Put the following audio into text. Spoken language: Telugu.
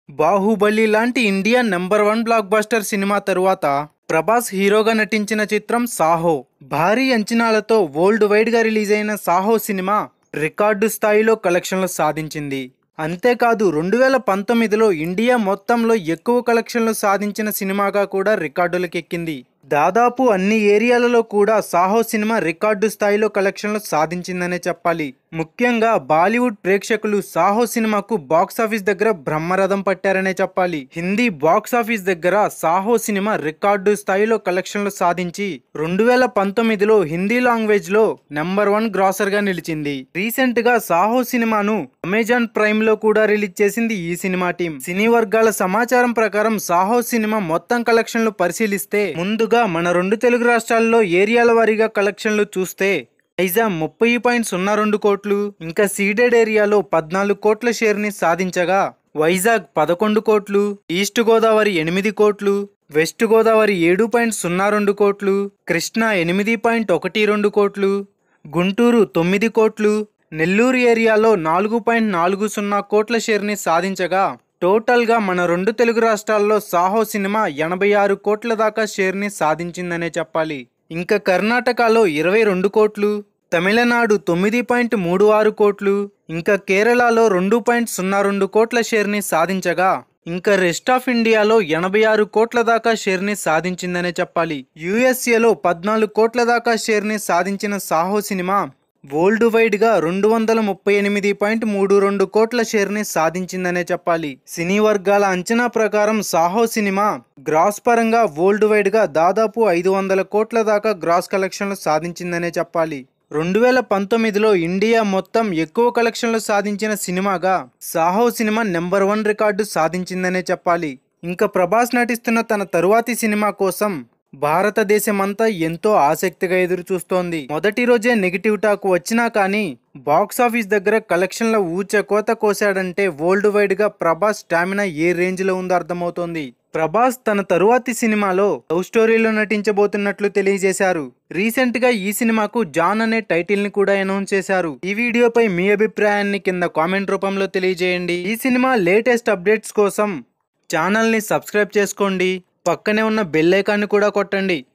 బాహుబలి లాంటి India number one blockbuster cinema తరువాత ప్రభాస్ హీరోగా నటించిన చిత్రం సాహో భారీ అంచనాలతో వరల్డ్ వైడ్ గా రిలీజ్ అయిన సాహో సినిమా రికార్డు స్థాయిలో కలెక్షన్లు సాధించింది అంతేకాదు రెండు వేల పంతొమ్మిదిలో ఇండియా మొత్తంలో ఎక్కువ కలెక్షన్లు సాధించిన సినిమాగా కూడా రికార్డులకెక్కింది దాదాపు అన్ని ఏరియాలలో కూడా సాహో సినిమా రికార్డు స్థాయిలో కలెక్షన్లు సాధించిందనే చెప్పాలి ముఖ్యంగా బాలీవుడ్ ప్రేక్షకులు సాహో సినిమాకు బాక్స్ ఆఫీస్ దగ్గర బ్రహ్మరథం పట్టారనే చెప్పాలి హిందీ బాక్స్ ఆఫీస్ దగ్గర సాహో సినిమా రికార్డు స్థాయిలో కలెక్షన్లు సాధించి రెండు వేల పంతొమ్మిదిలో హిందీ లాంగ్వేజ్ లో నెంబర్ వన్ గ్రాసర్ గా నిలిచింది రీసెంట్ గా సాహో సినిమాను అమెజాన్ ప్రైమ్ లో కూడా రిలీజ్ చేసింది ఈ సినిమా టీం సినీ వర్గాల సమాచారం ప్రకారం సాహో సినిమా మొత్తం కలెక్షన్లు పరిశీలిస్తే ముందుగా మన రెండు తెలుగు రాష్ట్రాల్లో ఏరియాల వారీగా కలెక్షన్లు చూస్తే నైజాం ముప్పై పాయింట్ సున్నా రెండు కోట్లు ఇంకా సీడెడ్ ఏరియాలో పద్నాలుగు కోట్ల షేర్ ని సాధించగా వైజాగ్ పదకొండు కోట్లు ఈస్ట్ గోదావరి ఎనిమిది కోట్లు వెస్ట్ గోదావరి ఏడు పాయింట్ సున్నా రెండు కోట్లు కృష్ణా ఎనిమిది పాయింట్ ఒకటి రెండు కోట్లు గుంటూరు తొమ్మిది కోట్లు నెల్లూరు ఏరియాలో నాలుగు పాయింట్ నాలుగు సున్నా కోట్ల షేర్ని సాధించగా టోటల్గా మన రెండు తెలుగు రాష్ట్రాల్లో సాహో సినిమా ఎనభై ఆరు కోట్ల దాకా షేర్ని సాధించిందనే చెప్పాలి ఇంకా కర్ణాటకలో ఇరవై రెండు కోట్లు తమిళనాడు తొమ్మిది పాయింట్ మూడు ఆరు కోట్లు ఇంకా కేరళలో రెండు పాయింట్ సున్నా రెండు కోట్ల షేర్ని సాధించగా ఇంకా రెస్ట్ ఆఫ్ ఇండియాలో ఎనభై ఆరు కోట్ల దాకా షేర్ని సాధించిందనే చెప్పాలి యుఎస్ఏలో పద్నాలుగు కోట్ల దాకా షేర్ని సాధించిన సాహో సినిమా వరల్డ్ వైడ్ గా రెండు వందల ముప్పై ఎనిమిది పాయింట్ మూడు రెండు కోట్ల షేర్ని సాధించిందనే చెప్పాలి సినీ వర్గాల అంచనా ప్రకారం సాహో సినిమా గ్రాస్ పరంగా వరల్డ్ వైడ్ గా దాదాపు ఐదు వందల కోట్ల దాకా గ్రాస్ కలెక్షన్లు సాధించిందనే చెప్పాలి రెండు వేల పంతొమ్మిదిలో ఇండియా మొత్తం ఎక్కువ కలెక్షన్లు సాధించిన సినిమాగా Saaho cinema number one record సాధించిందనే చెప్పాలి ఇంకా ప్రభాస్ నటిస్తున్న తన తరువాతి సినిమా కోసం భారతదేశమంతా ఎంతో ఆసక్తిగా ఎదురు చూస్తోంది మొదటి రోజే నెగిటివ్ టాక్ వచ్చినా కానీ బాక్స్ ఆఫీస్ దగ్గర కలెక్షన్ల ఊచ కోత కోసాడంటే వరల్డ్ వైడ్ గా ప్రభాస్ స్టామినా ఏ రేంజ్ లో ఉందో అర్థమవుతోంది ప్రభాస్ తన తరువాతి సినిమాలో లవ్ స్టోరీలో నటించబోతున్నట్లు తెలియజేశారు రీసెంట్ గా ఈ సినిమాకు జాన్ అనే టైటిల్ ని కూడా అనౌన్స్ చేశారు ఈ వీడియోపై మీ అభిప్రాయాన్ని కింద కామెంట్ రూపంలో తెలియజేయండి ఈ సినిమా లేటెస్ట్ అప్డేట్స్ కోసం ఛానల్ని సబ్స్క్రైబ్ చేసుకోండి పక్కనే ఉన్న బెల్ ఐకాన్ని కూడా కొట్టండి